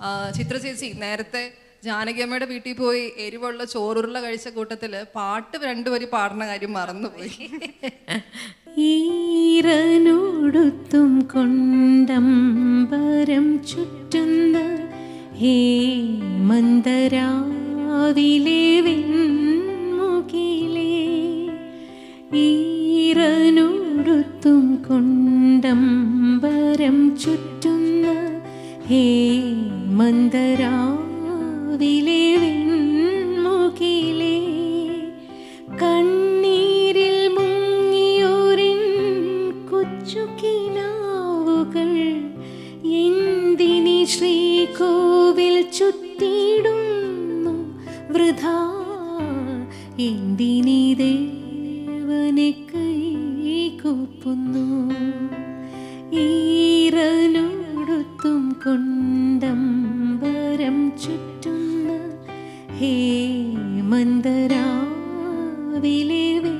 ആ, ചിത്ര ചേച്ചി നേരത്തെ ജാനകിയമ്മയുടെ വീട്ടിൽ പോയി എരിവുള്ള ചോറുരുള കഴിച്ച കൂട്ടത്തില് പാട്ട് രണ്ടുപേരും പാടുന്ന കാര്യം മറന്നുപോയി ഈറനോടുത്തും കൊണ്ടമ്പരം ചുറ്റുന്ന ഹേ മന്ദരാവിലെ വെൺമുകിലേ ഈറനോടുത്തും കൊണ്ടമ്പരം ചുറ്റുന്ന ഹേ മന്ദരാവിലെ വെൺമുകിലേ കണ്ണീരിൽ മുങ്ങിയോരിൻ കൊച്ചു കിനാവുകൾ എന്തിനി ശ്രീകോവിൽ ചുറ്റിടുന്നു വൃഥാ എന്തിനി ദേവനെ കൈകൂപ്പുന്നു ഈറനോടുത്തും കൊണ്ടമ്പരം ചുറ്റുന്ന ഹേ മന്ദരാവിലെ